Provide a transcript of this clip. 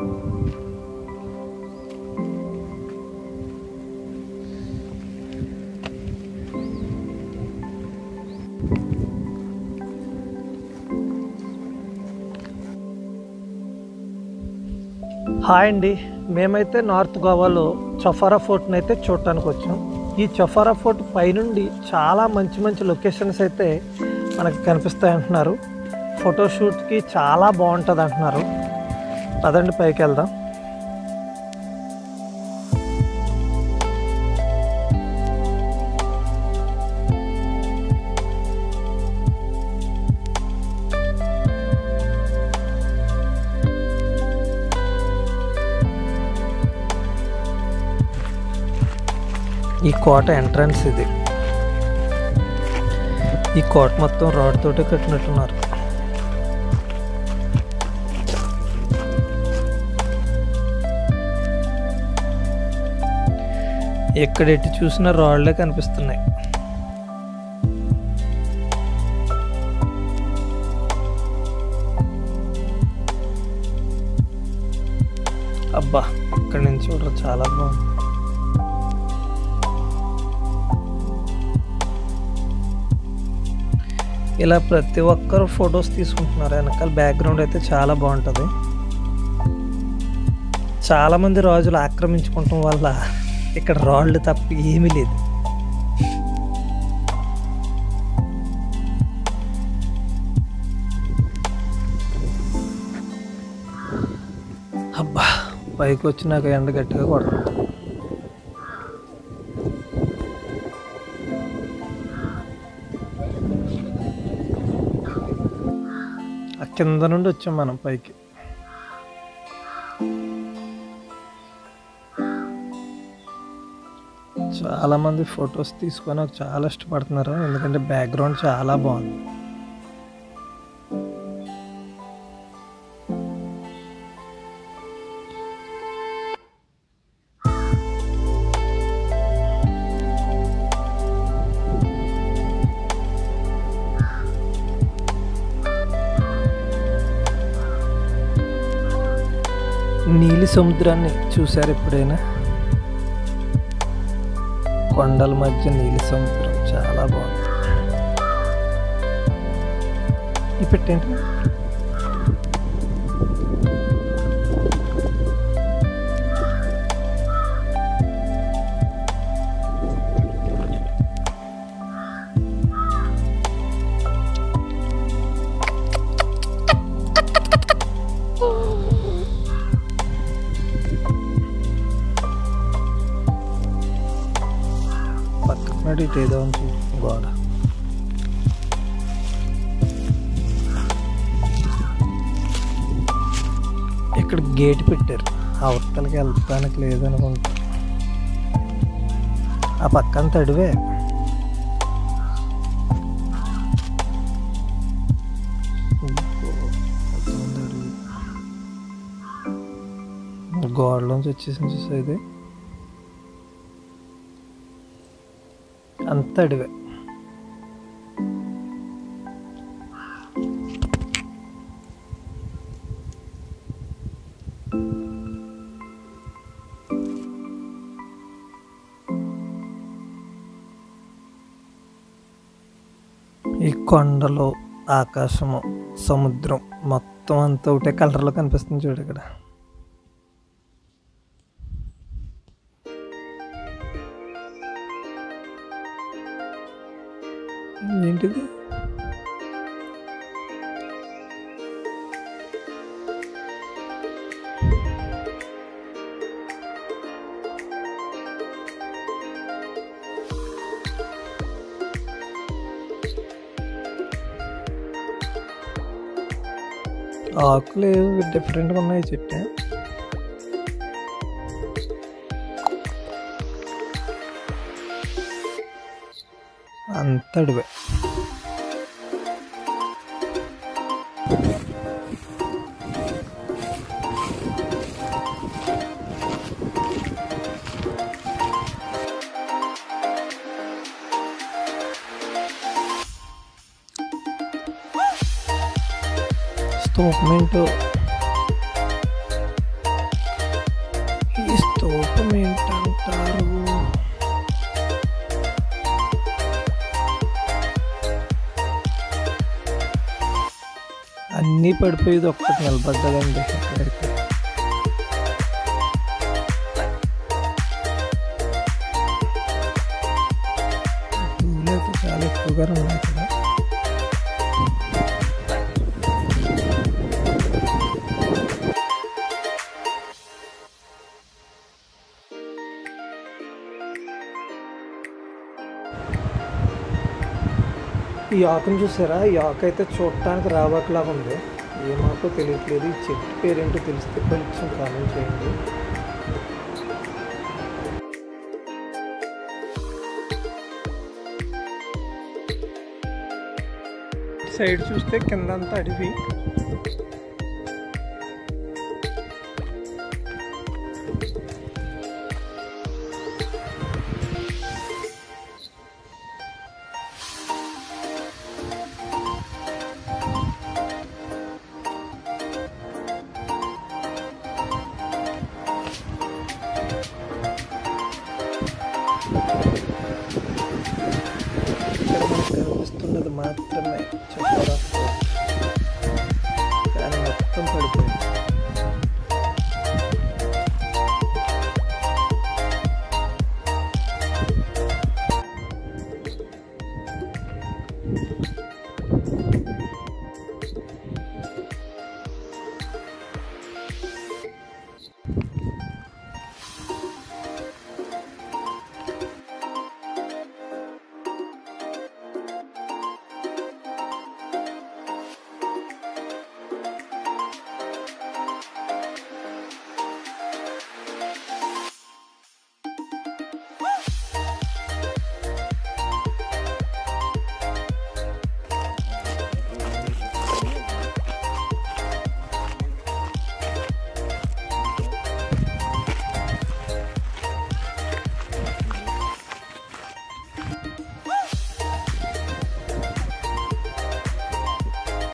hi అండి మేమైతే north గోవాలో చఫారా ఫోర్ట్ని అయితే చూడటానికి వచ్చాం ఈ చఫారా ఫోర్ట్ పైనుండి చాలా మంచి మంచి లొకేషన్స్ అయితే మనకి కనిపిస్తాయి అంటున్నారు ఫోటోషూట్కి చాలా బాగుంటుంది అంటున్నారు పదండి పైకి వెళ్దాం ఈ కోట ఎంట్రన్స్ ఇది ఈ కోట మొత్తం రాడ్ తోటే కట్టినట్టున్నారు ఎక్కడ ఎటు చూసినా రాళ్లే కనిపిస్తున్నాయి అబ్బా ఇక్కడి నుంచి చూడరు చాలా బాగుంది ఇలా ప్రతి ఒక్కరు ఫొటోస్ తీసుకుంటున్నారు వెనకాల బ్యాక్గ్రౌండ్ అయితే చాలా బాగుంటుంది చాలామంది రాజులు ఆక్రమించుకోవటం వల్ల ఇక్కడ రాళ్ళు తప్ప ఏమీ లేదు అబ్బా పైకి వచ్చినాక ఎండ గట్టిగా కొడుతుంది ఆ కింద నుండి వచ్చాం మనం పైకి చాలా మంది ఫొటోస్ తీసుకొని నాకు చాలా ఇష్టపడుతున్నారు ఎందుకంటే బ్యాక్గ్రౌండ్ చాలా బాగుంది నీలి సముద్రాన్ని చూసారు ఎప్పుడైనా కొండల మధ్య నీలి సముద్రం చాలా బాగుంది ఈ పెట్టేంటి పక్కన ఇటు ఏదో ఉంది గోడ ఇక్కడ గేట్ పెట్టారు అవతలకి వెళ్తానికి లేదనుకుంటా ఆ పక్కన తడివే గోడలోంచి వచ్చేసింది చూసా ఇది అంత అడివే ఈ కొండలు ఆకాశము సముద్రం మొత్తం అంతా ఒకటే కలర్లో కనిపిస్తుంది చూడు ఇక్కడ ఏంటిది ఆకులు ఏవి డిఫరెంట్గా ఉన్నాయి చెట్టు అంతడివే స్తూపమేంటో స్తూపం ఏంటంటారు అన్నీ పడిపోయేది ఒక్కటి నిలబడ్డదండి ఇక్కడైతే పూలు అయితే చాలా ఎక్కువగా ఉన్నాయి ఇక్కడ ఈ ఆకును చూసారా ఈ ఆకు అయితే చూడటానికి రాబాకులాగా ఉంది ఏ మాకో తెలియట్లేదు ఈ చెట్టు పేరేంటో తెలిస్తే కొంచెం కామెంట్ చేయండి సైడ్ చూస్తే కిందంతా అడవి